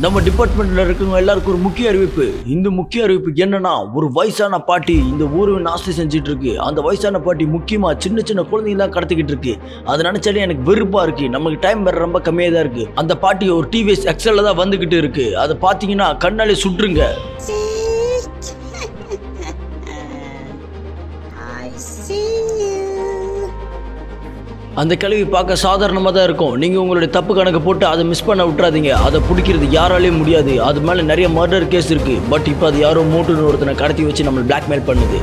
நம்ம டிபார்ட்மெண்ட்ல இருக்கவங்க எல்லாருக்கும் ஒரு முக்கிய அறிவிப்பு இந்த முக்கிய அறிவிப்பு என்னன்னா ஒரு வயசான பாட்டி இந்த ஊரை நாஸ்தி செஞ்சுட்டு இருக்கு அந்த வயசான பாட்டி முக்கியமா சின்ன சின்ன குழந்தைங்க கடத்திக்கிட்டு இருக்கு அதை நினைச்சாலே எனக்கு வெறுப்பா இருக்கு நமக்கு டைம் வேற ரொம்ப கம்மியா தான் இருக்கு அந்த பாட்டி ஒரு டிவிஎஸ் எக்ஸல்ல தான் வந்துகிட்டு இருக்கு அதை பாத்தீங்கன்னா கண்ணாலே சுட்டுருங்க I see you. அந்த கேள்வி பார்க்க சாதாரணமாக தான் இருக்கும் நீங்கள் உங்களுடைய தப்பு கணக்கு போட்டு அதை மிஸ் பண்ண விட்றாதீங்க அதை பிடிக்கிறது யாராலையும் முடியாது அது மேலே நிறைய மர்டர் கேஸ் இருக்குது பட் இப்போ அது யாரோ மூட்டுன்னு ஒருத்தனை கடத்தி வச்சு நம்மளை பிளாக்மெயில் பண்ணுது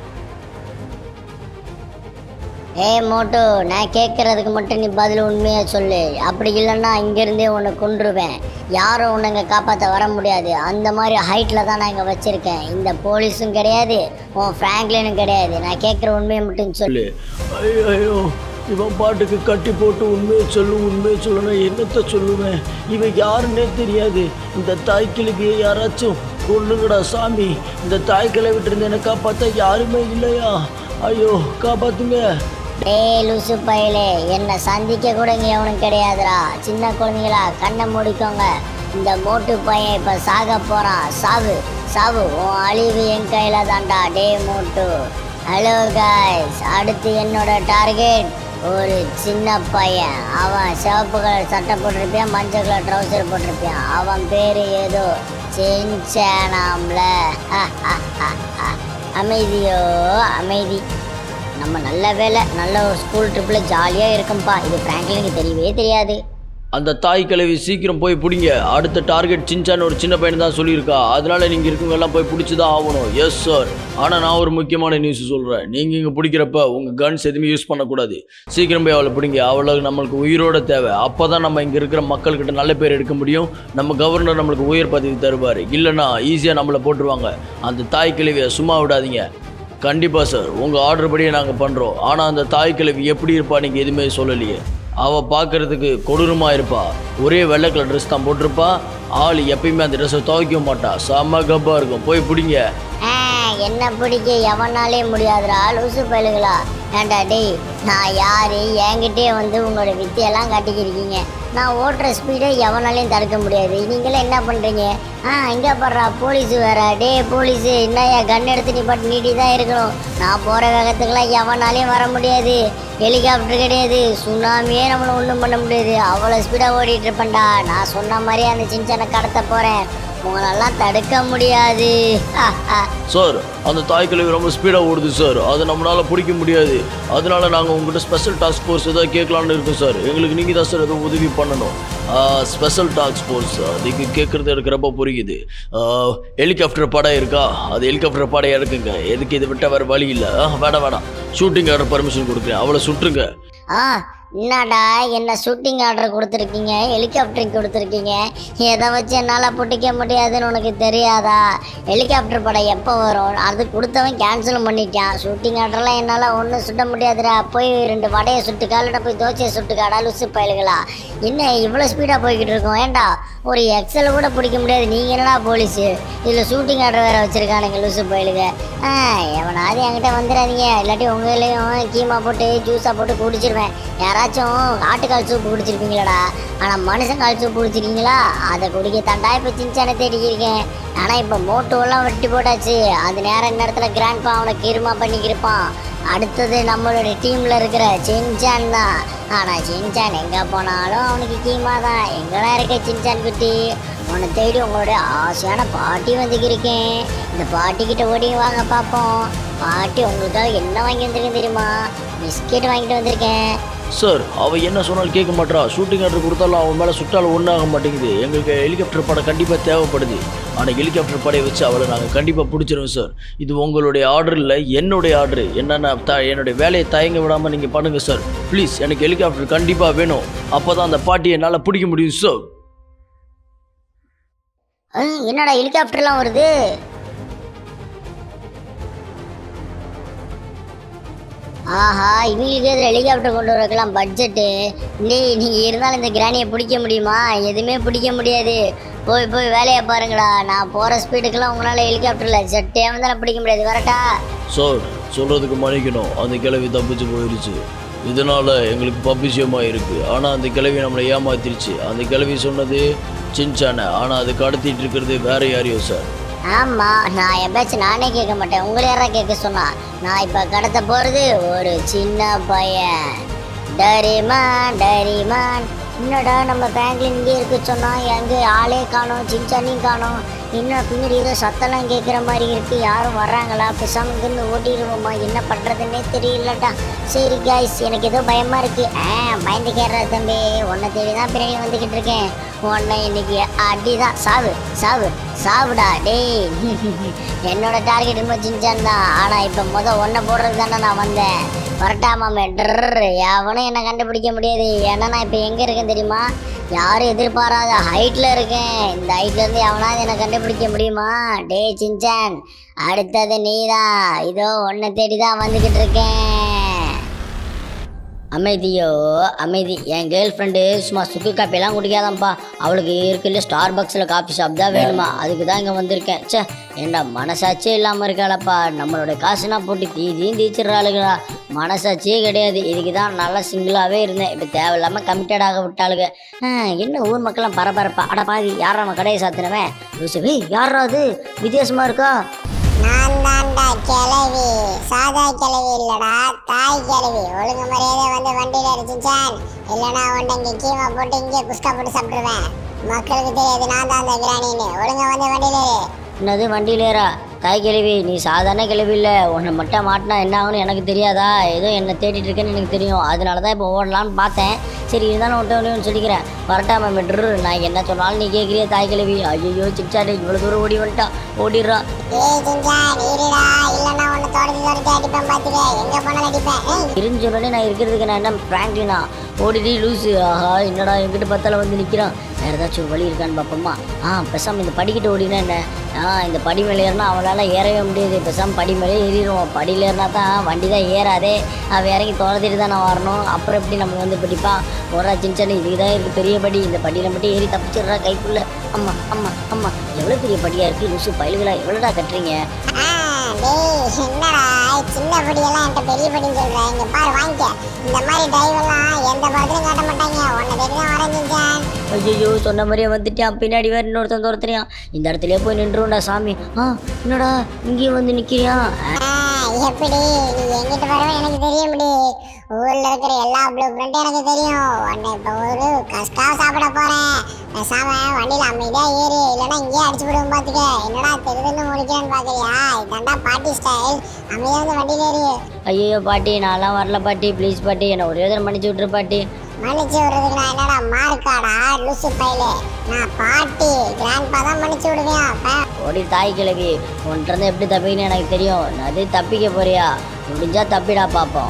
ஏய் மோட்டு நான் கேட்கறதுக்கு மட்டும் நீ பதில் உண்மையா சொல்லு அப்படி இல்லைன்னா இங்கேருந்தே உன்னை கொன்றுவேன் யாரும் உன்னை இங்கே காப்பாற்ற வர முடியாது அந்த மாதிரி ஹைட்டில் தான் நான் இங்கே வச்சுருக்கேன் இந்த போலீஸும் கிடையாது உன் ஃப்ராங்க்லினும் கிடையாது நான் கேட்குற உண்மையை மட்டும் சொல்லு சொல்லு ஐயோ ஐயோ இவன் பாட்டுக்கு கட்டி போட்டு உண்மையை சொல்லு உண்மையை சொல்லணும் என்னத்த சொல்லுவேன் இவன் யாருன்னே தெரியாது இந்த தாய்க்கிழவியை யாராச்சும் கொள்ளுங்கடா சாமி இந்த தாய்க்கிழை விட்டுருந்து என்னை காப்பாற்ற யாருமே இல்லையா ஐயோ காப்பாத்துங்க டேய் லூசு பயலே என்னை சந்திக்க கூட இங்கே எவனும் கிடையாதுடா சின்ன குழந்தைங்களா கண்ணை மூடிக்கோங்க இந்த மோட்டு பையன் இப்போ சாக போகிறான் சாவு சாவு உன் அழிவு என் கையில் தான்டா டே மோட்டு ஹலோ காய்ஸ் அடுத்து என்னோட டார்கெட் ஒரு சின்ன பையன் அவன் சிவப்பு கலர் சட்டை போட்டிருப்பான் மஞ்சள் கலர் ட்ரௌசர் போட்டிருப்பான் அவன் பேர் ஏதோ செஞ்சானாம்ல அமைதியோ அமைதி நம்ம நல்ல வேலை நல்ல ஒரு ஸ்கூல் ட்ரிப்பில் ஜாலியாக இருக்கோம்ப்பா இது ஃப்ராங்க்லினுக்கு தெரியவே தெரியாது அந்த தாய் கிழவி சீக்கிரம் போய் பிடிங்க அடுத்த டார்கெட் சின்சான் ஒரு சின்ன பையன் தான் சொல்லியிருக்கா அதனால நீங்கள் இருக்கவங்க எல்லாம் போய் பிடிச்சி தான் ஆகணும் எஸ் சார் ஆனால் நான் ஒரு முக்கியமான நியூஸ் சொல்கிறேன் நீங்கள் இங்கே பிடிக்கிறப்ப உங்கள் கன்ஸ் எதுவுமே யூஸ் பண்ணக்கூடாது சீக்கிரம் போய் அவளை பிடிங்க அவளுக்கு நம்மளுக்கு உயிரோட தேவை அப்போ தான் நம்ம இங்கே இருக்கிற மக்கள்கிட்ட நல்ல பேர் எடுக்க முடியும் நம்ம கவர்னர் நம்மளுக்கு உயர் பதவி தருவார் இல்லைன்னா ஈஸியாக நம்மளை போட்டுருவாங்க அந்த தாய் கிழவியை சும்மா விடாதீங்க கண்டிப்பாக சார் உங்கள் ஆர்டர் படியே நாங்கள் பண்ணுறோம் ஆனால் அந்த தாய் கிழவி எப்படி இருப்பா நீங்கள் எதுவுமே சொல்லலையே அவள் பார்க்கறதுக்கு கொடூரமாக இருப்பா ஒரே வெள்ளை கலர் ட்ரெஸ் தான் போட்டிருப்பா ஆள் எப்பயுமே அந்த ட்ரெஸ்ஸை துவைக்க மாட்டா செம்ம கப்பாக இருக்கும் போய் பிடிங்க ஆ, என்ன பிடிக்க எவனாலே முடியாதுடா லூசு பயலுகளா ஏன்டா டேய் நான் யாரு என்கிட்டயே வந்து உங்களோட வித்தியெல்லாம் காட்டிக்கிருக்கீங்க நான் ஓட்டுற ஸ்பீடை எவனாலையும் தடுக்க முடியாது நீங்களே என்ன பண்ணுறீங்க ஆ இங்கே படுறா போலீஸ் வேற டே போலீஸு என்னய்யா கன் எடுத்து நீ பாட்டு நீட்டி தான் இருக்கணும் நான் போகிற வேகத்துக்கெல்லாம் எவனாலையும் வர முடியாது ஹெலிகாப்டர் கிடையாது சுனாமியே நம்மளை ஒன்றும் பண்ண முடியாது அவ்வளோ ஸ்பீடாக ஓடிட்டு இருப்பேன்டா நான் சொன்ன மாதிரியே அந்த சின்ன கடத்த போகிறேன் உங்களெல்லாம் தடுக்க முடியாது சார் அந்த தாய் கிழவி ரொம்ப ஸ்பீடாக ஓடுது சார் அதை நம்மளால் பிடிக்க முடியாது அதனால நாங்கள் உங்கள்கிட்ட ஸ்பெஷல் டாஸ்க் ஃபோர்ஸ் ஏதாவது கேட்கலான்னு இருக்கோம் சார் எங்களுக்கு நீங்கள் தான் சார் எதுவும் உதவி பண்ணணும் ஸ்பெஷல் டாஸ்க் ஃபோர்ஸ் நீங்கள் கேட்குறது எனக்கு ரொம்ப புரியுது ஹெலிகாப்டர் படம் இருக்கா அது ஹெலிகாப்டர் படம் இருக்குங்க எதுக்கு இதை விட்டால் வேறு வழி இல்லை வேணாம் வேணாம் ஷூட்டிங் ஆர்டர் பர்மிஷன் கொடுக்குறேன் அவளை சுட்டுருங்க ஆ என்னடா என்ன ஷூட்டிங் ஆர்டர் கொடுத்துருக்கீங்க ஹெலிகாப்டரிங் கொடுத்துருக்கீங்க எதை வச்சு என்னால் பிடிக்க முடியாதுன்னு உனக்கு தெரியாதா ஹெலிகாப்டர் படம் எப்போ வரும் அது கொடுத்தவன் கேன்சல் பண்ணிட்டான் ஷூட்டிங் ஆர்டர்லாம் என்னால் ஒன்றும் சுட்ட முடியாதுடா போய் ரெண்டு வடையை சுட்டுக்கா இல்லைடா போய் தோசையை சுட்டுக்காடா லுசு பயலுகளா என்ன இவ்வளோ ஸ்பீடாக போய்கிட்டு இருக்கோம் ஏன்டா ஒரு எக்ஸல் கூட பிடிக்க முடியாது நீங்கள் என்னடா போலீஸு இதில் ஷூட்டிங் ஆர்டர் வேறு வச்சுருக்கானுங்க லூசு பயலுங்க ஆ எவனாவது என்கிட்ட வந்துடாதீங்க இல்லாட்டி உங்களையும் கீமா போட்டு ஜூஸாக போட்டு குடிச்சிருவேன் யாராச்சும் ஆட்டுக்கால் சூப்பு குடிச்சிருப்பீங்களாடா ஆனால் மனுஷன் கால் சூப்பு குடிச்சிருக்கீங்களா அதை குடிக்க தாண்டா இப்போ சின்சானை தேடிக்கிருக்கேன் ஆனால் இப்போ மோட்டோவெல்லாம் வெட்டி போட்டாச்சு அது நேரம் நேரத்தில் கிராண்ட்பா அவனை கீருமா பண்ணிக்கிருப்பான் அடுத்தது நம்மளோட டீமில் இருக்கிற சின்சான் தான் ஆனால் சின்சான் எங்கே போனாலும் அவனுக்கு கீமா தான் எங்கெல்லாம் இருக்க சின்சான் குட்டி உன்னை தேடி உங்களுடைய ஆசையான பாட்டி வந்துக்கிருக்கேன் இந்த பாட்டிக்கிட்ட ஓடி வாங்க பார்ப்போம் பாட்டி உங்களுக்காக என்ன வாங்கி வந்திருக்கேன் தெரியுமா பிஸ்கெட் வாங்கிட்டு வந்திருக்கேன் சார் அவள் என்ன சொன்னாலும் கேட்க மாட்டா ஷூட்டிங் ஆர்டர் கொடுத்தாலும் அவன் மேலே சுட்டாலும் ஒன்றாக மாட்டேங்குது எங்களுக்கு ஹெலிகாப்டர் படம் கண்டிப்பாக தேவைப்படுது ஆனால் ஹெலிகாப்டர் படையை வச்சு அவளை நாங்கள் கண்டிப்பாக பிடிச்சிருவோம் சார் இது உங்களுடைய ஆர்டர் இல்லை என்னுடைய ஆர்டர் என்னென்ன த என்னுடைய வேலையை தயங்க விடாமல் நீங்கள் பண்ணுங்கள் சார் ப்ளீஸ் எனக்கு ஹெலிகாப்டர் கண்டிப்பாக வேணும் அப்போ தான் அந்த பாட்டியை என்னால் பிடிக்க முடியும் சார் ஹம், என்னடா ஹெலிகாப்டர்லாம் வருது ஆஹா இவங்களுக்கு எதிர ஹெலிகாப்டர் கொண்டு வரக்கலாம் பட்ஜெட்டு டேய் நீங்கள் இருந்தாலும் இந்த கிராணியை பிடிக்க முடியுமா எதுவுமே பிடிக்க முடியாது போய் போய் வேலையை பாருங்கடா நான் போகிற ஸ்பீடுக்கெல்லாம் உங்களால் ஹெலிகாப்டரில் செட்டே வந்து பிடிக்க முடியாது வரட்டா சார் சொல்கிறதுக்கு மன்னிக்கணும் அந்த கிழவி தப்பிச்சு போயிடுச்சு இதனால் எங்களுக்கு பப்பிசியமாக இருக்குது ஆனால் அந்த கிழவி நம்மளை ஏமாத்திருச்சு அந்த கிழவி சொன்னது சின்சானை ஆனால் அது கடத்திட்டு இருக்கிறது வேற யாரையோ சார் ஆமா நான் எப்பயாச்சும் நானே கேட்க மாட்டேன் உங்களை யாரா கேட்க சொன்னா நான் இப்ப கடத்த போறது ஒரு சின்ன பையன் டரிமான் டரிமான் என்னடா நம்ம பேங்க்ல இங்கே இருக்க சொன்னா எங்க ஆளே காணோம் சின்சானையும் காணோம் இன்னும் பின்னாடி ஏதோ சத்தம்லாம் கேட்குற மாதிரி இருக்கு யாரும் வர்றாங்களா பேசாம இங்கிருந்து ஓட்டிடுவோமா என்ன பண்றதுன்னே தெரியலடா சரி காய்ஸ் எனக்கு ஏதோ பயமா இருக்கு ஆ பயந்து கேடுற தம்பி உன்னை தேடி தான் பின்னாடி வந்துகிட்டு இருக்கேன் உன்னை இன்னைக்கு அடிதான் சாவு சாவு சாவுடா டேய் என்னோட டார்கெட் இன்னும் சின்சான் தான் ஆனா இப்ப முத ஒன்றை போடுறது தானே நான் வந்தேன் வரட்டாமாமே டர் எவனும் என்னை கண்டுபிடிக்க முடியாது ஏன்னா நான் இப்போ எங்கே இருக்கேன் தெரியுமா யாரும் எதிர்பாராத ஹைட்டில் இருக்கேன் இந்த ஹைட்ல இருந்து எவனாவது என்னை கண்டுபிடிக்க முடியுமா டேய் சின்சான் அடுத்தது நீ தான் இதோ ஒன்றை தேடி தான் வந்துக்கிட்டு இருக்கேன் அமைதியோ அமைதி என் கேர்ள் ஃப்ரெண்டு சும்மா சுக்கு காப்பியெல்லாம் குடிக்காதாம்ப்பா அவளுக்கு இருக்குல்ல ஸ்டார் பக்ஸில் காஃபி ஷாப் தான் வேணுமா அதுக்கு தான் இங்கே வந்திருக்கேன் ச்சே ஏண்டா மனசாட்சியே இல்லாமல் இருக்காளப்பா நம்மளோட காசுனா போட்டு தீதியும் தீச்சிடுறாளுங்களா மனசாட்சியே கிடையாது இதுக்கு தான் நல்லா சிங்கிளாகவே இருந்தேன் இப்போ தேவையில்லாமல் கமிட்டடாக விட்டாளுங்க ஆ, என்ன ஊர் மக்கள்லாம் பரபரப்பா அட பாதி யாரா நம்ம கடையை சாத்தினவன் யோசிச்சு யாரா அது வித்தியாசமாக இருக்கா நான் தான்டா கிளவி சாதா கிளவி இல்லடா தாய் கிளவி ஒழுங்கு மரியாதை வந்து வண்டியில அடிச்சுச்சான் இல்லைன்னா உன்னை இங்கே கீமா போட்டு இங்கே குஸ்கா போட்டு சாப்பிட்டுருவேன் மக்களுக்கு தெரியாது நான் தான் அந்த கிராணின்னு ஒழுங்கா வந்து வண்டியில இரு. என்னது வண்டியிலேரா தாய் கிழவி நீ சாதாரண கிழவி இல்லை உன்னை மட்டும் மாட்டினா என்ன ஆகும்னு எனக்கு தெரியாதா ஏதோ என்னை தேடிட்டு இருக்கேன்னு எனக்கு தெரியும் அதனால தான் இப்போ ஓடலான்னு பார்த்தேன் சரி இருந்தாலும் ஒன்றை ஒன்று சொல்லிக்கிறேன் வரட்டாம மெட்ரு நான் என்ன சொன்னாலும் நீ கேட்குறிய தாய் கிழவி ஐயோ சிக்ஸாடே இவ்வளோ தூரம் ஓடி வந்துட்டா ஓடிடுறா ஏய் சிஞ்சான் இருடா இல்லைன்னா உன்னை தொடச்சி தொடச்சி அடிப்பேன் பார்த்துக்க எங்கே போனாலும் அடிப்பேன் ஏய் இருந்து சொன்னோடனே நான் இருக்கிறதுக்கு நான் என்ன பிராங்க்லினா ஓடிடி லூஸு ஆஹா என்னடா எங்கிட்ட பார்த்தால வந்து நிற்கிறான் வேறு ஏதாச்சும் ஒரு வழி இருக்கான்னு பார்ப்போமா ஆ பெசாம இந்த படிக்கிட்ட ஓடினா என்ன ஆ இந்த படி மேலே ஏறினா அவளால் ஏறவே முடியாது பெசாம படி மேலே ஏறிடுவோம் படியில் ஏறினா தான் வண்டி தான் ஏறாதே அவன் இறங்கி துரத்திட்டு தான் நான் வரணும் அப்புறம் எப்படி நம்ம வந்து படிப்பா ஒரு சின்ன சின்ன இதுக்கு தான் இருக்குது பெரிய படி இந்த படியில் மட்டும் ஏறி தப்பிச்சிடுறா கைக்குள்ளே அம்மா அம்மா அம்மா எவ்வளோ பெரிய படியாக இருக்குது லூசு பயலுகளா எவ்வளோடா கட்டுறீங்க ஆ, டேய் என்னடா சின்ன படியெல்லாம் என்கிட்ட பெரிய படின்னு சொல்ற இங்க பாரு வாங்கிக்க இந்த மாதிரி டிரைவெல்லாம் எந்த படத்துலையும் காட்ட மாட்டாங்க உன்னை தேடி தான் வரேன் சிஞ்சான் ஐயோ சொன்ன மாதிரியே வந்துட்டான் பின்னாடி வேற இன்னொருத்தன் துரத்துறியான் இந்த இடத்துலயே போய் நின்றுடா சாமி ஆ என்னடா இங்கேயும் வந்து நிக்கிறியா ஆ, எப்படி நீ எங்கிட்ட வரவே எனக்கு தெரியும் முடி ஊர்ல இருக்கிற எல்லா ப்ளூ பிரிண்ட் எனக்கு தெரியும் உன்னை இப்ப ஒரு கஸ்கா சாப்பிட போறேன் பேசாம வண்டியில அமைதியா ஏறு இல்லைன்னா இங்கேயே அடிச்சு விடுவோம் பாத்துக்க என்னடா தெருதுன்னு முடிக்கிறேன்னு பாக்குறியா இதாண்டா பாட்டி ஸ்டைல் அமைதியா வந்து வண்டியில ஏறு ஐயோ பாட்டி நான்லாம் வரல பாட்டி ப்ளீஸ் பாட்டி என்னை ஒரே தடவை மன்னிச்சு விட்டுரு பாட்டி மன்னிச்சு விடுறதுக்கு நான் என்னடா மார்க்காடா லூசு பையலே நான் பாட்டி கிராண்ட்பா தான் மன்னிச்சு விடுவேன் அப்ப ஓடி தாய் கிழவி உன்கிட்ட எப்படி தப்பிக்கணும்னு எனக்கு தெரியும் அது தப்பிக்க போறியா முடிஞ்சா தப்பிடா பார்ப்போம்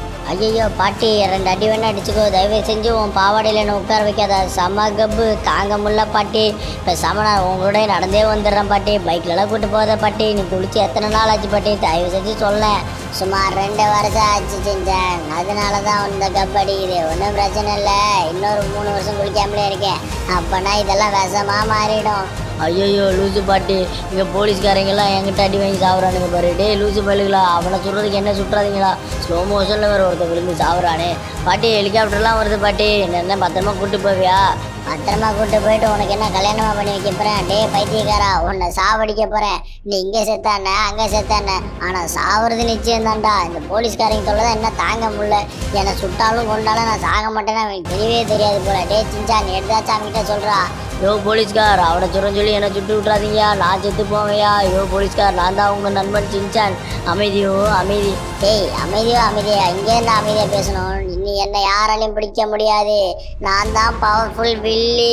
ஐயோ பாட்டி ரெண்டு அடி வேணா அடிச்சுக்கோ தயவு செஞ்சு உன் பாவாடையில் என்ன உட்கார வைக்காத செம கப்பு தாங்க முடியல பாட்டி இப்போ செம நான் உங்களோட நடந்தே வந்துடுறேன் பாட்டி பைக்லலாம் கூட்டு போகாத பாட்டி நீ குளிச்சு எத்தனை நாள் ஆச்சு பாட்டி தயவு செஞ்சு சொல்லேன் சுமார் ரெண்டு வருஷம் ஆச்சு செஞ்சேன் அதனால தான் இந்த கப் அடிக்குது ஒன்றும் பிரச்சனை இல்லை இன்னொரு மூணு வருஷம் குளிக்காமலே இருக்கேன் அப்போனா இதெல்லாம் விஷமாக மாறிடும் ஐயோ லூசு பாட்டி இங்கே போலீஸ்காரங்கெல்லாம் என்கிட்ட அடி வாங்கி சாவுறானுங்க பாரு டேய் லூசு பயலுங்களா அவனை சுடுறதுக்கு என்ன சுட்டுறாதீங்களா ஸ்லோ மோஷனில் வேறு ஒருத்தர் விழுந்து சாவுறானே பாட்டி ஹெலிகாப்டர்லாம் வருது பாட்டி என்ன என்ன பத்திரமா கூட்டு போவியா பத்திரமா கூட்டு போயிட்டு உனக்கு என்ன கல்யாணமா பண்ணி வைக்க போறேன் டே பைத்தியக்காரா உன்னை சாவடிக்க போறேன் நீ இங்கே செத்தானே அங்கே செத்தானே ஆனால் சாவுறது நிச்சயம் தான்டா இந்த போலீஸ்காரங்க தொல்லை தான் என்ன தாங்க முடியல என்னை சுட்டாலும் கொண்டாலும் நான் சாக மாட்டேன்னு அவனுக்கு தெரியவே தெரியாது போல டே சிஞ்சா நீ எடுத்தாச்சும் அவன்கிட்ட சொல்றா யோ போலீஸ்கார் அவனை சொல்றேன்னு சொல்லி என்னை சுட்டு விட்றாதீங்கயா நான் செத்து போவையா யோ போலீஸ்கார் நான் தான் உங்க நண்பன் சின்சான் அமைதியோ அமைதி டேய் அமைதியோ அமைதியா இங்கே இருந்து அமைதியா பேசணும் இனி என்னை யாராலையும் பிடிக்க முடியாது நான் தான் பவர்ஃபுல் வில்லி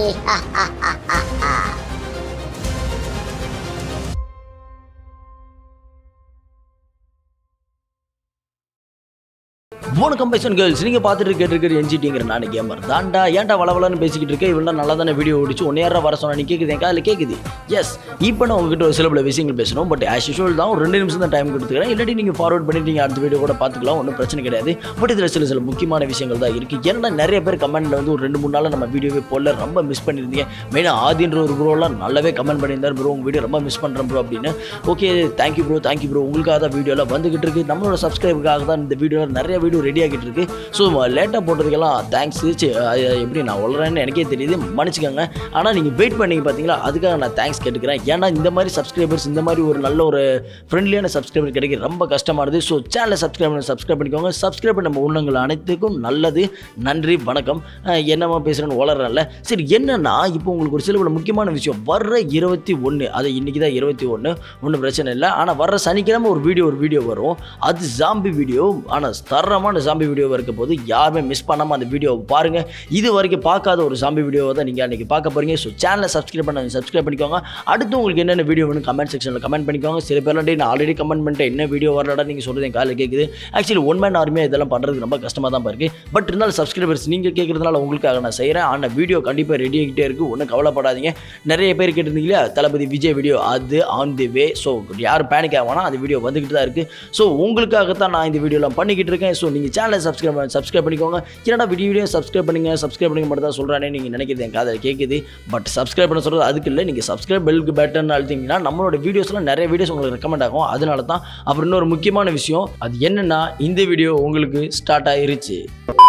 வணக்கம் பைசன் கேர்ள்ஸ் நீங்கள் பார்த்துட்டு கேட்டிருக்கிற என்ஜிடிங்கிற நான் கேமர் தாண்டா ஏன்டா வளவலன்னு பேசிக்கிட்டு இருக்கேன் இவ்வளோ நல்லா தானே வீடியோ ஓடிச்சு ஒன் நேரம் வர சொன்னா நீ கேட்குது என் காதில் கேட்குது எஸ் இப்போ நான் உங்ககிட்ட ஒரு சில பல விஷயங்கள் பேசணும் பட் ஆஸ் யூஷுவல் தான் ஒரு ரெண்டு நிமிஷம் தான் டைம் கொடுத்துக்கிறேன் இல்லாட்டி நீங்கள் ஃபார்வர்ட் பண்ணி நீங்கள் அடுத்த வீடியோ கூட பார்த்துக்கலாம் ஒன்றும் பிரச்சனை கிடையாது பட் இதில் சில சில முக்கியமான விஷயங்கள் தான் இருக்குது ஏன்னா நிறைய பேர் கமெண்ட்டில் வந்து ஒரு ரெண்டு மூணு நாள் நம்ம வீடியோவே போடல ரொம்ப மிஸ் பண்ணியிருந்தீங்க மெயினாக ஆதின்ற ஒரு ப்ரோலாம் நல்லாவே கமெண்ட் பண்ணியிருந்தார் ப்ரோ உங்கள் வீடியோ ரொம்ப மிஸ் பண்ணுறேன் ப்ரோ அப்படின்னு okay thank you bro thank you bro உங்களுக்காக தான் வீடியோலாம் வந்துகிட்டு இருக்கு நம்மளோட சப்ஸ்கிரைபுக்காக தான் இந்த வீடியோவில் நிறைய வீடியோ ரெடி ஆகிட்டு இருக்கு ஸோ லேட்டாக போட்டதுக்கெல்லாம் தேங்க்ஸ் எப்படி நான் வளரேன்னு எனக்கே தெரியுது மன்னிச்சுக்கோங்க ஆனால் நீங்கள் வெயிட் பண்ணீங்க பார்த்தீங்களா அதுக்காக நான் தேங்க்ஸ் கேட்டுக்கிறேன் ஏன்னா இந்த மாதிரி சப்ஸ்கிரைபர்ஸ் இந்த மாதிரி ஒரு நல்ல ஒரு ஃப்ரெண்ட்லியான சப்ஸ்கிரைபர் கிடைக்க ரொம்ப கஷ்டமானது ஸோ சேனலை சப்ஸ்கிரைப் பண்ணி சப்ஸ்கிரைப் பண்ணிக்கோங்க சப்ஸ்கிரைப் பண்ண நம்ம உள்ளங்கள் அனைத்துக்கும் நல்லது நன்றி வணக்கம் அஹ் என்னம்மா பேசுகிறேன்னு வளரல சரி என்னன்னா இப்போ உங்களுக்கு ஒரு சில பல முக்கியமான விஷயம் வர்ற இருபத்தி ஒன்று அது இன்றைக்கி தான் இருபத்தி ஒன்று ஒன்றும் பிரச்சனை இல்லை ஆனால் வர்ற சனிக்கிழமை ஒரு வீடியோ ஒரு வீடியோ வரும் அது ஜாம்பி வீடியோ ஆனால் தரமான ஜாம்பி வீடியோ இருக்க போது யாருமே மிஸ் பண்ணாமல் அந்த வீடியோவை பாருங்கள் இது வரைக்கும் பார்க்காத ஒரு ஜாம்பி வீடியோவை தான் நீங்கள் அன்றைக்கி பார்க்க போகிறீங்க ஸோ சேனலை சப்ஸ்கிரைப் பண்ண சப்ஸ்கிரைப் பண்ணிக்கோங்க அடுத்து உங்களுக்கு என்னென்ன வீடியோ வேணும் கமெண்ட் செக்ஷனில் கமெண்ட் பண்ணிக்கோங்க சில பேர்லாம் டேய் நான் ஆல்ரெடி கமெண்ட் பண்ணிட்டேன் என்ன வீடியோ வரலடா நீங்கள் சொல்கிறது என் காலையில் கேட்குது ஆக்சுவலி ஒன் மேன் ஆர்மியாக இதெல்லாம் பண்ணுறது ரொம்ப கஷ்டமாக தான் இருக்குது பட் இருந்தாலும் சப்ஸ்கிரைபர்ஸ் நீங்கள் கேட்குறதுனால உங்களுக்காக நான் செய்கிறேன் ஆனால் வீடியோ கண்டிப்பாக ரெடி ஆகிட்டே இருக்குது ஒன்றும் கவலைப்படாதீங்க நிறைய பேர் கேட்டிருந்தீங்க இல்லையா தளபதி விஜய் வீடியோ அது ஆன் தி வே ஸோ யாரும் பேனிக் ஆகணும் அந்த வீடியோ வந்துக்கிட்டு தான் இருக்குது ஸோ உங்களுக்காகத்தான் நான் இந்த வீடியோலாம் பண்ணிக்கிட்டு இருக்கேன் ஸோ நீங்கள் சேனலை சப்ஸ்கிரைப் பண்ண சப்ஸ்கிரைப் பண்ணிக்கோங்க என்னடா வீடியோ வீடியோ சப்ஸ்கிரைப் பண்ணுங்க சப்ஸ்கிரைப் பண்ணுங்க மட்டும் தான் சொல்கிறானே நீங்கள் நினைக்கிறது என் காதில் கேட்குது பட் சப்ஸ்கிரைப் பண்ண சொல்கிறது அதுக்கு இல்லை நீங்கள் சப்ஸ்கிரைப் பெல்க்கு பேட்டன் அழுத்திங்கன்னா நம்மளோட வீடியோஸ்லாம் நிறைய வீடியோஸ் உங்களுக்கு ரெக்கமெண்ட் ஆகும் அதனால தான் அப்புறம் இன்னொரு முக்கியமான விஷயம் அது என்னென்னா இந்த வீடியோ உங்களுக்கு ஸ்டார்ட் ஆயிருச்சு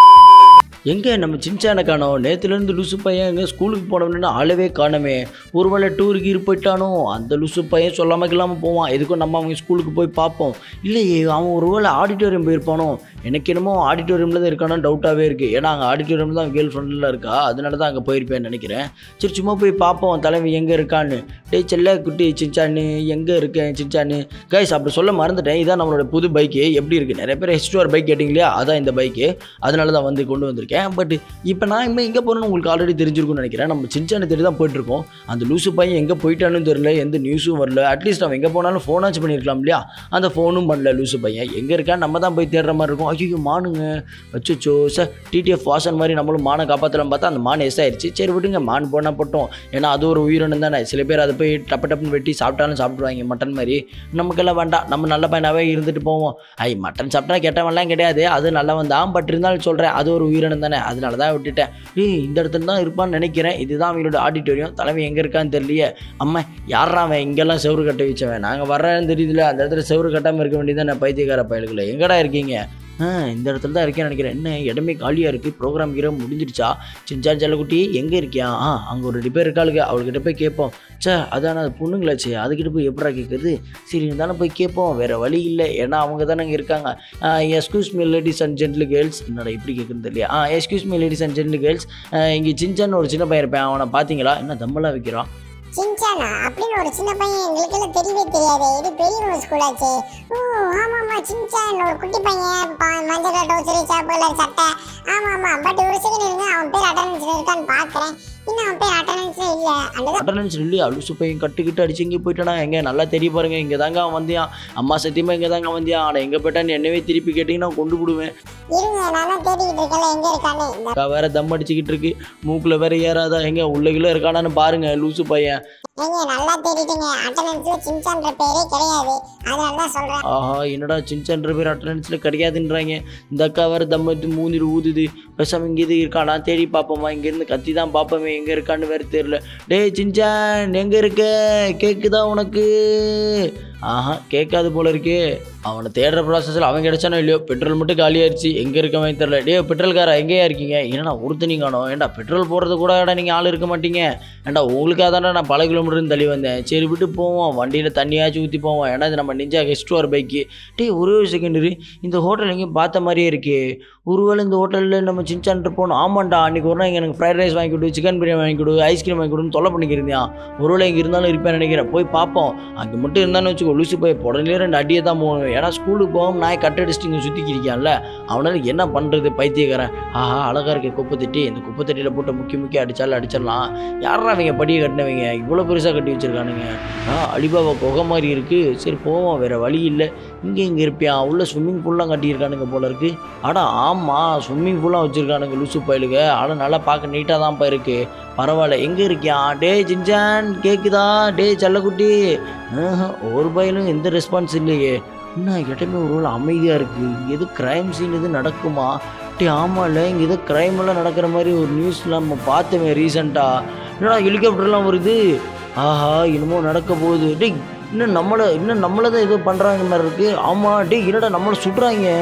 எங்கே நம்ம சின்சானை காணோம் நேற்றுலேருந்து லூசு பையன் எங்கே ஸ்கூலுக்கு போனவன்னு அளவே காணமே ஒருவேளை டூருக்கு இரு போயிட்டானோ அந்த லூசு பையன் சொல்லாமல் இல்லாமல் போவான் எதுக்கும் நம்ம அவங்க ஸ்கூலுக்கு போய் பார்ப்போம் இல்லையே அவன் ஒருவேளை ஆடிட்டோரியம் போயிருப்பானோ எனக்கு என்னமோ ஆடிட்டோரியமில் தான் இருக்கானோ டவுட்டாகவே இருக்குது ஏன்னா அங்கே ஆடிட்டோரியம் தான் கேர்ள் ஃப்ரெண்டில் இருக்கா அதனால தான் அங்கே போயிருப்பேன்னு நினைக்கிறேன் சரி சும்மா போய் பார்ப்போம் தலைவன் எங்கே இருக்கான்னு டேய் செல்ல குட்டி சின்சானு எங்கே இருக்கேன் சின்சானு கைஸ் அப்படி சொல்ல மறந்துட்டேன் இதான் நம்மளோட புது பைக்கு எப்படி இருக்குது நிறைய பேர் ஹெச்டுஆர் பைக் கேட்டிங்க இல்லையா அதான் இந்த பைக்கு அதனால தான் வந்து கொண்டு வந்திருக்கேன் பட் இப்போ நான் இனிமேல் எங்கே போகிறேன்னு உங்களுக்கு ஆல்ரெடி தெரிஞ்சிருக்கும்னு நினைக்கிறேன் நம்ம சின்சானை தேடி தான் போயிட்டுருக்கோம் அந்த லூசு பையன் எங்கே போயிட்டான்னு தெரியல எந்த நியூஸும் வரல அட்லீஸ்ட் அவன் எங்கே போனாலும் ஃபோனாச்சும் பண்ணியிருக்கலாம் இல்லையா அந்த ஃபோனும் பண்ணல லூசு பையன் எங்கே இருக்கான்னு நம்ம தான் போய் தேடுற மாதிரி இருக்கும் ஐயோ மானுங்க அச்சோ சார் டிடிஎஃப் வாசன் மாதிரி நம்மளும் மானை காப்பாற்றலாம் பார்த்தா அந்த மான் எஸ் ஆயிடுச்சு சரி விடுங்க மான் போனால் போட்டோம் ஏன்னா அது ஒரு உயிரினம் தானே சில பேர் அதை போய் டப்பு டப்புன்னு வெட்டி சாப்பிட்டாலும் சாப்பிடுவாங்க மட்டன் மாதிரி நமக்கெல்லாம் வேண்டாம் நம்ம நல்ல பையனாகவே இருந்துட்டு போவோம் ஐ மட்டன் சாப்பிட்டா கெட்டவன்லாம் கிடையாது அது நல்லவன் தான் பட் இருந்தாலும் சொல்கிறேன் அது ஒரு உயிரினம் தானே அதனால தான் விட்டுட்டேன் ஏய் இந்த இடத்துல தான் இருப்பான்னு நினைக்கிறேன் இதுதான் அவங்களோட ஆடிட்டோரியம் தலைமை எங்கே இருக்கான்னு தெரியலையே அம்மா யாரா அவன் இங்கெல்லாம் செவுறு கட்ட வச்சவன் நாங்கள் வர்றேன்னு தெரியுதுல அந்த இடத்துல செவுறு கட்டாமல் இருக்க வேண்டியதானே பைத்தியக்கார பயல்களை எங்கடா இருக்கீங்க ஆ இந்த இடத்துல தான் இருக்கேன்னு நினைக்கிறேன் என்ன இடமே காலியாக இருக்குது ப்ரோக்ராம் கீரம் முடிஞ்சிருச்சா சின்சான் செல்லக்குட்டி எங்கே இருக்கியா ஆ அங்கே ஒரு ரெண்டு பேர் இருக்காளுங்க அவள்கிட்ட போய் கேட்போம் சே அதான அது பொண்ணுங்களாச்சே அதுக்கிட்ட போய் எப்படா கேட்குறது சரி இருந்தாலும் போய் கேட்போம் வேறு வழி இல்லை ஏன்னா அவங்க தானே இங்கே இருக்காங்க excuse me ladies and gentle girls என்னடா இப்படி கேட்குறது இல்லையா ஆ excuse me ladies and gentle girls இங்கே சின்சான் ஒரு சின்ன பையன் இருப்பேன் அவனை பார்த்தீங்களா என்ன தம்பெல்லாம் வைக்கிறான் சின்சானா அப்படின்னு ஒரு சின்ன பையன் எங்களுக்கெல்லாம் தெரியவே தெரியாது இது பெரிய ஒரு ஸ்கூலாச்சு ஓ ஆமாம்மா சின்சான் ஒரு குட்டி பையன் பா- மஞ்சள் கலர் டவுசரு சிவப்பு கலர் சட்டை ஆமா ஆமா பட் ஒரு செகண்ட் இருங்க அவன் பேர் அட்டண்டன்ஸ்ல இருக்கான்னு பார்க்கறேன் இன்னும் அவன் பேர் அட்டண்டன்ஸ்ல இல்ல அந்த அட்டண்டன்ஸ் இல்லையா லூசு பையன் கட்டுக்கிட்டு அடிச்சு இங்கே போயிட்டானா எங்கே நல்லா தெரிய பாருங்க இங்கே தாங்க அவன் வந்தியான் அம்மா சத்தியமாக இங்கே தாங்க வந்தியான் ஆனால் எங்கே போயிட்டான்னு என்னவே திருப்பி கேட்டிங்கன்னா கொண்டு விடுவேன் இருங்க நான் தான் தேடிக்கிட்டு இருக்கேன்ல எங்க இருக்கான்னு இந்த அக்கா வேற தம் அடிச்சுக்கிட்டு இருக்கு மூக்கில் வேற ஏறாதா எங்க உள்ள கிலோ இருக்கானான்னு பாருங்க லூசு பையன் ஏங்க நல்லா தேடிட்டீங்க அட்டண்டன்ஸ்ல சின்சான்ற பேரே கிடையாது அதனால தான் சொல்றேன் ஆஹா என்னடா சின்சன்ற பேர் அட்டண்டன்ஸில் கிடையாதுன்றாங்க இந்த அக்கா வேற தம் எடுத்து மூஞ்சிட்டு ஊதுது பேசாம இங்கே இது இருக்கானா தேடி பார்ப்போமா இங்கேருந்து கத்தி தான் பார்ப்போமே எங்கே இருக்கான்னு வேற தெரியல டேய் சின்சான் எங்கே இருக்க கேக்குதா உனக்கு ஆஹா கேட்காது போல இருக்கே அவனை தேடுற ப்ராசஸில் அவன் கிடைச்சானோ இல்லையோ பெட்ரோல் மட்டும் காலியாயிருச்சு எங்கே இருக்கவன் தெரில டே பெட்ரோல்காரா எங்கேயா இருக்கீங்க என்னடா ஒருத்தனி காணோம் ஏன்டா பெட்ரோல் போடுறது கூட ஏடா நீங்கள் ஆள் இருக்க மாட்டீங்க ஏன்டா உங்களுக்காக தான்டா நான் பல கிலோமீட்டர் தள்ளி வந்தேன் சரி விட்டு போவோம் வண்டியில் தண்ணியாச்சும் ஊற்றி போவோம் ஏன்னா இது நம்ம நிஞ்சா கெஸ்ட் ஒரு பைக்கு டேய் ஒரே ஒரு செகண்ட் இரு இந்த ஹோட்டல் எங்கேயும் பார்த்த மாதிரியே இருக்கே ஒருவேளை இந்த ஹோட்டலில் நம்ம சின்சான்ட்டு போனோம் ஆமாண்டா அன்றைக்கி ஒரு நாள் இங்க எனக்கு ஃப்ரைட் ரைஸ் வாங்கி கொடு சிக்கன் பிரியாணி வாங்கி கொடு ஐஸ்கிரீம் வாங்கி கொடுன்னு தொல்லை பண்ணிக்கிருந்தியான் ஒருவேளை இங்கே இருந்தாலும் இருப்பேன் நினைக்கிறேன் போய் பார்ப்போம் அங்கே மட்டும் இருந்தான்னு வச்சுக்கோ லூசு போய் உடனே ரெண்டு அடியை தான் போகணும் ஏன்னா ஸ்கூலுக்கு போகும் நாய் கட்டடிச்சிட்டு இங்கே சுற்றிக்கிருக்கான்ல அவனால என்ன பண்ணுறது பைத்தியக்காரன் ஆஹா அழகாக இருக்க குப்பை தட்டி இந்த குப்பை தட்டியில் போட்டு முக்கி முக்கி அடித்தாலும் அடிச்சிடலாம் யாரா அவங்க படியை கட்டினவங்க இவ்வளோ பெருசாக கட்டி வச்சிருக்கானுங்க ஆ அலிபாபா குகை மாதிரி இருக்குது சரி போவோம் வேறு வழி இல்லை இங்கே இங்கே இருப்பியான் உள்ள ஸ்விம்மிங் பூல்லாம் கட்டியிருக்கானுங்க போல இருக்குது அட ஆமாம் ஸ்விம்மிங் பூல்லாம் வச்சுருக்கானுங்க லூசு பயலுங்க ஆனால் நல்லா பார்க்க நீட்டாக தான்ப்பா இருக்குது பரவாயில்ல எங்கே இருக்கியா டே ஜின்ஜான் கேக்குதா டே செல்லக்குட்டி ஆஹா, ஒரு பையனும் எந்த ரெஸ்பான்ஸ் இல்லையே என்ன இடமே ஒரு வேளை அமைதியாக இருக்குது எது க்ரைம் சீன் எது நடக்குமா டே ஆமாம்ல இங்கே ஏதோ க்ரைம் எல்லாம் நடக்கிற மாதிரி ஒரு நியூஸ்லாம் நம்ம பார்த்தோமே ரீசெண்டாக என்னடா ஹெலிகாப்டர்லாம் வருது ஆஹா என்னமோ நடக்க போகுது டேய் இன்னும் நம்மளை இன்னும் நம்மளை தான் ஏதோ பண்ணுறாங்க மாதிரி இருக்குது ஆமாம் டேய் என்னடா நம்மளை சுடுறாங்க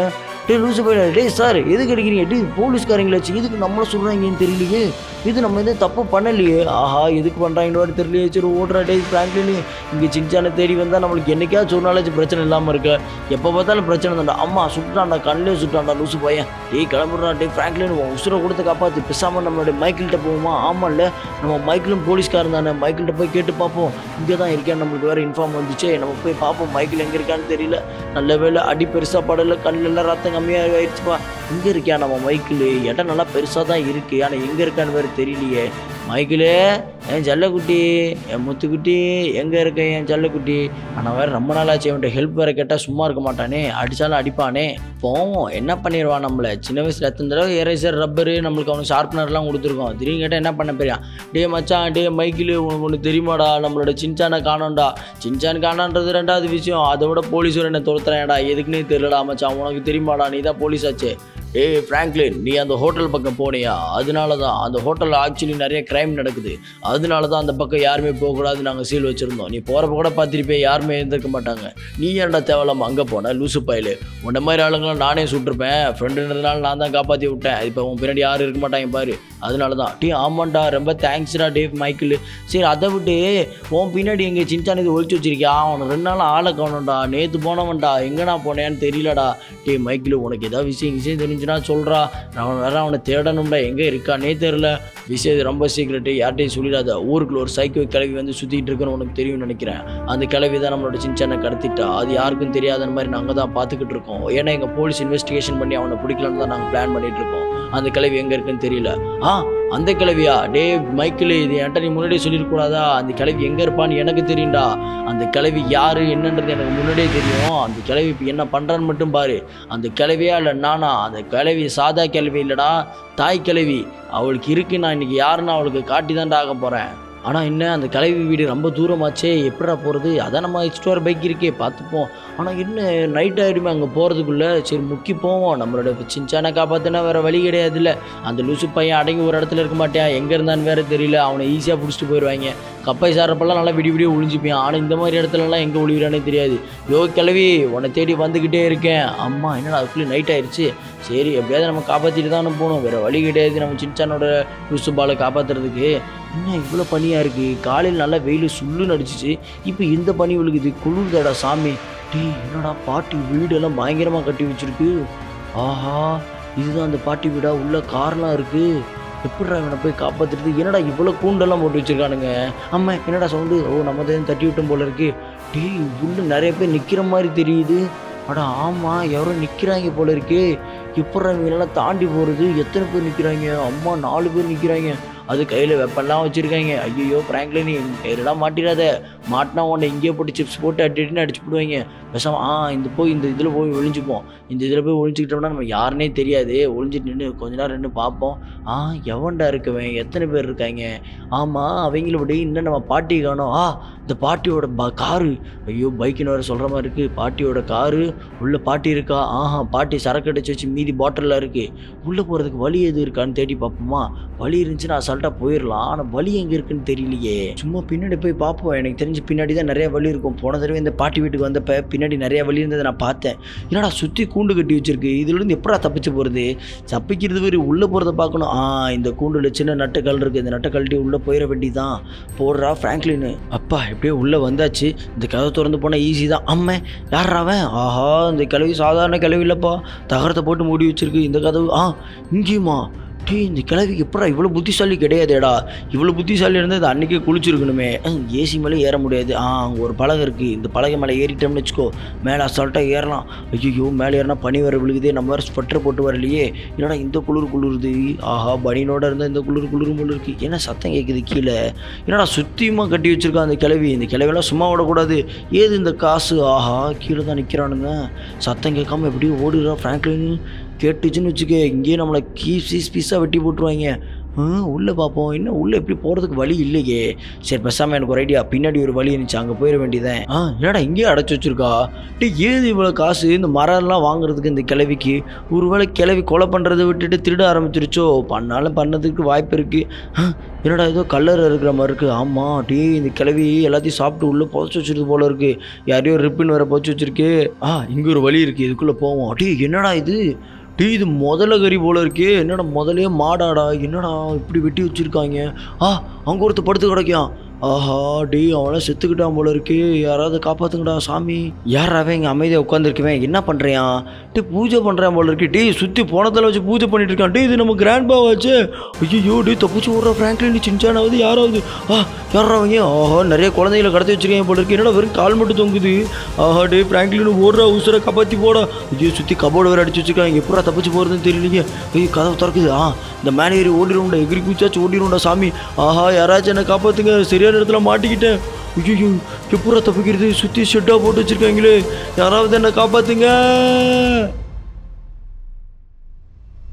டே லூசு போயிட டேய் சார் எதுக்கு அடிக்கிறீங்க டே போலீஸ்காரங்களாச்சு எதுக்கு நம்மளை சொல்கிறாங்கன்னு தெரியலையே இது நம்ம எதுவும் தப்பு பண்ணலையே ஆஹா எதுக்கு பண்ணுறாங்கன்னு வேறு தெரியலையே சரி ஓடுறா டே ஃப்ராங்க்லின் இங்கே சின்சானை தேடி வந்தால் நம்மளுக்கு என்னைக்காச்சும் ஒரு நாளாச்சும் பிரச்சனை இல்லாமல் இருக்க எப்போ பார்த்தாலும் பிரச்சனை தான்டா அம்மா சுட்டான்டா கண்ணிலே சுட்டான்டா லூசு பையன் டேய் கிளம்புறா டே ஃப்ராங்க்லின் உன் உசுரை கொடுத்து காப்பாற்றி பேசாமல் நம்மளுடைய மைக்கிள்கிட்ட போவோமா ஆமாம்ல நம்ம மைக்கிளும் போலீஸ்காரன் தானே மைக்கிள்கிட்ட போய் கேட்டு பார்ப்போம் இங்கே தான் இருக்கேன் நம்மளுக்கு வேறு இன்ஃபார்ம் வந்துச்சே நம்ம போய் பார்ப்போம் மைக்கிள் எங்கே இருக்கான்னு தெரியல நல்ல வேளை அடி பெருசாக படல கண்ணில் ரத்தம் கம்மியாக ஆயிடுச்சுப்பா இங்கே இருக்கியா நம்ம மைக்கிள் இடம் நல்லா பெருசாக தான் இருக்குது ஆனால் எங்கே இருக்கான்னு வேறு தெரியலையே மைக்கிளே என் ஜல்லக்குட்டி என் முத்துக்குட்டி எங்கே இருக்க என் ஜல்லக்குட்டி ஆனால் வேறு ரொம்ப நாள் ஆச்சு அவன்கிட்ட ஹெல்ப் வேறு கேட்டால் சும்மா இருக்க மாட்டானே அடித்தாலும் அடிப்பானே போவோம் என்ன பண்ணிடுவான் நம்மளை சின்ன வயசில் எத்தனை தடவை எரேசர் ரப்பரு நம்மளுக்கு அவனுக்கு ஷார்ப்னர்லாம் கொடுத்துருக்கோம் திடீர்னு கேட்டால் என்ன பண்ண போறியா டே மச்சான் டே மைக்கிள் உனக்கு ஒன்று தெரியுமாடா நம்மளோட சின்சானை காணோம்டா சின்சான் காணான்றது ரெண்டாவது விஷயம் அதை விட போலீஸ் என்ன துரத்துறேன்டா எதுக்குன்னே தெரியலடா மச்சான் உனக்கு தெரியுமாடா நீ தான் போலீஸ் ஆச்சே ஏய் ஃப்ராங்க்லின் நீ அந்த ஹோட்டல் பக்கம் போனியா அதனால தான் அந்த ஹோட்டலில் ஆக்சுவலி நிறைய க்ரைம் நடக்குது அதனால தான் அந்த பக்கம் யாருமே போகக்கூடாது நாங்கள் சீல் வச்சுருந்தோம் நீ போகிறப்ப கூட பார்த்துருப்பே யாருமே இருந்திருக்க மாட்டாங்க நீ ஏன்டா தேவையில்லாம அங்கே போன லூசு பயலு உன்ன மாதிரி ஆளுங்களாம் நானே சுட்டிருப்பேன் ஃப்ரெண்டுன்றதுனால நான் தான் காப்பாற்றி விட்டேன் இப்போ உன் பின்னாடி யாரும் இருக்க மாட்டாங்க பாரு அதனால தான் டீ ஆமாண்டா ரொம்ப தேங்க்ஸ்டா டேவ் மைக்கிள் சரி அதை விட்டு உன் பின்னாடி எங்கே சின்சான் இது ஒழிச்சு வச்சிருக்கியா அவனை ரெண்டு நாள் ஆளை காணோம்டா நேற்று போனவன்டா எங்கடா போனேன்னு தெரியலடா டே மைக்கிள் உனக்கு ஏதாவது விஷயம் விஷயம் தெரிஞ்சுன்னா சொல்கிறா நான் வேற அவனை தேடணும்டா எங்கே இருக்கானே தெரில விஷயம் இது ரொம்ப சீக்கிரட்டு யார்ட்டையும் சொல்லிடாத ஊருக்குள்ள ஒரு சைக்கோ கிளவி வந்து சுற்றிட்டு இருக்குன்னு உனக்கு தெரியும்னு நினைக்கிறேன் அந்த கிளவி தான் நம்மளோட சின்சானை கடத்திட்டா அது யாருக்கும் தெரியாத மாதிரி நாங்கள் தான் பார்த்துக்கிட்டு இருக்கோம் ஏன்னா எங்கள் போலீஸ் இன்வெஸ்டிகேஷன் பண்ணி அவனை பிடிக்கலான்னு தான் நாங்கள் பிளான் பண்ணிட்டு இருக்கோம் அந்த கிளவி எங்கே இருக்குன்னு தெரியல ஆ அந்த கிளவியா டே மைக்கிள் இது என்கிட்ட நீ முன்னாடியே சொல்லியிருக்கூடாதா அந்த கிளவி எங்கே இருப்பான்னு எனக்கு தெரியும்டா அந்த கிளவி யாரு என்னன்றது எனக்கு முன்னாடியே தெரியும் அந்த கிளவி இப்போ என்ன பண்ணுறான்னு மட்டும் பாரு அந்த கிளவியா இல்லை நானா அந்த கிளவி சாதா கிளவி இல்லைடா தாய் கிளவி அவளுக்கு இருக்கு நான் இன்னைக்கு யாருன்னு அவளுக்கு காட்டி தான்டா ஆக போகிறேன் ஆனால் என்ன அந்த கிளவி வீடு ரொம்ப தூரமாச்சே எப்படிடா போகிறது அதான் நம்ம எக்ஸ்ட்ரா பைக் இருக்கே பார்த்துப்போம் ஆனால் என்ன நைட் ஆகிடுமே அங்கே போகிறதுக்குள்ளே சரி முக்கி போவோம் நம்மளோட சின்சானை காப்பாற்றினா வேறு வழி கிடையாதுல்ல அந்த லூசு பையன் அடங்கி ஒரு இடத்துல இருக்க மாட்டேன் எங்கே இருந்தான்னு வேறு தெரியல அவனை ஈஸியாக பிடிச்சிட்டு போயிடுவாங்க கப்பை சாரப்பெல்லாம் நல்லா விடி விடிய ஒளிஞ்சுப்பியான் ஆனால் இந்த மாதிரி இடத்துலலாம் எங்கே ஒளிவிறானே தெரியாது யோ கிளவி உன்னை தேடி வந்துக்கிட்டே இருக்கேன் அம்மா என்னடா அதுக்குள்ளே நைட் ஆயிடுச்சு சரி எப்படியாவது நம்ம காப்பாற்றிட்டு தானே போகணும் வேறு வழி கிடையாது நம்ம சின்சானோட லூசு பாலை காப்பாற்றுறதுக்கு என்ன இவ்வளோ பனியாக இருக்குது காலையில் நல்லா வெயில் சுள்ளுன்னு அடிச்சிச்சு இப்போ இந்த பனி விழுகுது குளிர்தாடா சாமி டேய் என்னடா பாட்டி வீடெல்லாம் பயங்கரமாக கட்டி வச்சிருக்கு ஆஹா இதுதான் அந்த பாட்டி வீடா உள்ள கார்லாம் இருக்குது எப்படிடா இவனை போய் காப்பாற்றுறது என்னடா இவ்வளோ கூண்டெல்லாம் போட்டு வச்சிருக்கானுங்க ஆமா என்னடா சவுண்டு ஓ நம்ம தான் தட்டி விட்டோம் போல இருக்கு டேய் உள்ள நிறைய பேர் நிற்கிற மாதிரி தெரியுது அட ஆமாம் யாரோ நிற்கிறாங்க போல இருக்கு எப்பட்றா இவங்களெல்லாம் தாண்டி போகிறது எத்தனை பேர் நிற்கிறாங்க அம்மா நாலு பேர் நிற்கிறாங்க அது கையில் வெப்பன்லாம் வச்சுருக்காங்க ஐயோ ஃப்ராங்க்ல நீ கையிலலாம் மாட்டிடாத மாட்டினா உன்னை இங்கேயே போட்டு சிப்ஸ் போட்டு அடி அடின்னு அடிச்சு போடுவாங்க பேசாம ஆ இந்த போய் இந்த இதில் போய் ஒளிஞ்சுப்போம் இந்த இதில் போய் ஒளிஞ்சுக்கிட்டோம்னா நம்ம யாருனே தெரியாது ஒளிஞ்சிட்டு நின்று கொஞ்ச நேரம் நின்று பார்ப்போம் ஆ எவன்டா இருக்கவன் எத்தனை பேர் இருக்காங்க ஆமாம் அவங்கள விட இன்னும் நம்ம பாட்டி காணோம் ஆ இந்த பாட்டியோட ப காரு ஐயோ பைக்குன்னு வேறு சொல்கிற மாதிரி இருக்குது பாட்டியோட காரு உள்ள பாட்டி இருக்கா ஆஹா பாட்டி சரக்கு அடிச்சு வச்சு மீதி பாட்டிலில் இருக்குது உள்ளே போகிறதுக்கு வழி எது இருக்கான்னு தேடி பார்ப்போமா வழி இருந்துச்சுன்னா அசால்ட்டாக போயிடலாம் ஆனால் வழி எங்கே இருக்குன்னு தெரியலையே சும்மா பின்னாடி போய் பார்ப்போம் எனக்கு தெரிஞ்சு பின்னாடி தான் நிறைய வழி இருக்கும் போன தடவை இந்த பாட்டி வீட்டுக்கு வந்தப்ப பின்னாடி நிறைய வழி இருந்ததை நான் பார்த்தேன் என்னடா சுற்றி கூண்டு கட்டி வச்சிருக்கு இதுலேருந்து எப்படா தப்பிச்சு போகிறது தப்பிக்கிறது வேறு உள்ளே போகிறத பார்க்கணும் ஆ இந்த கூண்டில் சின்ன நட்டுக்கல் இருக்குது இந்த நட்டை கழட்டி உள்ளே போயிட வேண்டியதான் போடுறா ஃப்ராங்க்லின் அப்பா எப்படியோ உள்ளே வந்தாச்சு இந்த கதவை திறந்து போனால் ஈஸி தான் அம்மே யாரா அவன் ஆஹா இந்த கிளவி சாதாரண கிளவி இல்லைப்பா தகரத்தை போட்டு மூடி வச்சிருக்கு இந்த கதவு ஆ இங்கேயுமா டேய் இந்த கிழவிக்கு எப்படா இவ்வளோ புத்திசாலி கிடையாதேடா இவ்வளோ புத்திசாலி இருந்தால் அது அன்றைக்கே குளிச்சிருக்கணுமே ஏசி மேலே ஏற முடியாது ஆ அங்கே ஒரு பலகை இருக்குது இந்த பலகை மேலே ஏறிட்டோம்னு வச்சுக்கோ மேலே அசால்ட்டாக ஏறலாம் ஐயோ மேலே ஏறினா பனி வர விழுகுதே நம்ம வேறு ஸ்வெட்டர் போட்டு வரலையே என்னடா இந்த குளிர் குளிருது ஆஹா பனினோட இருந்தால் இந்த குளிர் குளிரும் போல இருக்குது என்ன சத்தம் கேட்குது கீழே என்னடா சுத்தியமாக கட்டி வச்சிருக்கான் அந்த கிழவி இந்த கிழவியெல்லாம் சும்மா விடக்கூடாது ஏது இந்த காசு ஆஹா கீழே தான் நிற்கிறானுங்க சத்தம் கேட்காம எப்படியும் ஓடுறா ஃப்ராங்க்லின் கேட்டுச்சுன்னு வச்சுக்க இங்கேயே நம்மளை கீ பீஸ் பீஸாக வெட்டி போட்டுருவாங்க ஆ, உள்ள பார்ப்போம் என்ன உள்ள எப்படி போகிறதுக்கு வழி இல்லையே சரி பேசாமல் எனக்கு ஒரு ஐடியா பின்னாடி ஒரு வழி இருந்துச்சு அங்கே போயிட வேண்டியதேன் ஆ என்னடா இங்கேயே அடைச்சி வச்சிருக்கா டே ஏது இவ்வளோ காசு இந்த மரம்லாம் வாங்குறதுக்கு இந்த கிழவிக்கு ஒருவேளை கிழவி கொலை பண்ணுறதை விட்டுட்டு திருட ஆரம்பிச்சிருச்சோ பண்ணாலும் பண்ணதுக்கு வாய்ப்பு இருக்குது என்னடா ஏதோ கல்லர் இருக்கிற மாதிரி இருக்குது ஆமாம் டே இந்த கிழவி எல்லாத்தையும் சாப்பிட்டு உள்ளே புதைச்சி வச்சிருக்கு போல இருக்குது யாரையோ ரிப்பின் வேற புதைச்சி வச்சிருக்கு ஆ இங்கே ஒரு வழி இருக்குது இதுக்குள்ளே போவோம் டே என்னடா இது டே இது முதல்ல கறி போல இருக்கே என்னடா முதலே மாடாடா என்னடா இப்படி வெட்டி வச்சிருக்காங்க ஆ அங்கே ஒருத்தர் படுத்து கிடைக்கான் ஆஹா டேய் அவனை செத்துக்கிட்டான் போல இருக்கு யாராவது காப்பாத்துங்கடா சாமி யாராவே இங்கே அமைதியாக உட்காந்துருக்குவேன் என்ன பண்ணுறியான் டே பூஜை பண்ணுறான் போல இருக்கு டேய் சுற்றி போனதில் வச்சு பூஜை பண்ணிட்டு இருக்கான் டேய் இது நம்ம கிராண்ட் பாவாச்சு ஐயோ டேய் தப்பிச்சு விட்ற ஃப்ராங்க்லின் சின்சானாவது யாராவது ஆ யாரா அவங்க ஆஹா நிறைய குழந்தைகளை கடத்தி வச்சிருக்கேன் போல இருக்கு என்னடா வெறும் கால் மட்டும் தொங்குது ஆஹா டேய் ஃப்ராங்க்லின் ஓடுறா உசுரை காப்பாற்றி போடா ஐயோ சுற்றி கபோர்டு வேறு அடிச்சு வச்சிருக்காங்க எப்படா தப்பிச்சு போகிறதுன்னு தெரியலையே ஐயோ கதவு திறக்குது ஆ இந்த மேலே ஏறி ஓடிடும்டா எகிரி குச்சாச்சு ஓடிடும்டா சாமி ஆஹா யாராச்சும் என்னை காப்பாற்றுங்க சரியான இடத்துல மாட்டிக்கிட்டேன் ஐயோ எப்படா தப்பிக்கிறது சுற்றி ஷெட்டாக போட்டு வச்சிருக்காங்களே யாராவது என்னை காப்பாற்றுங்க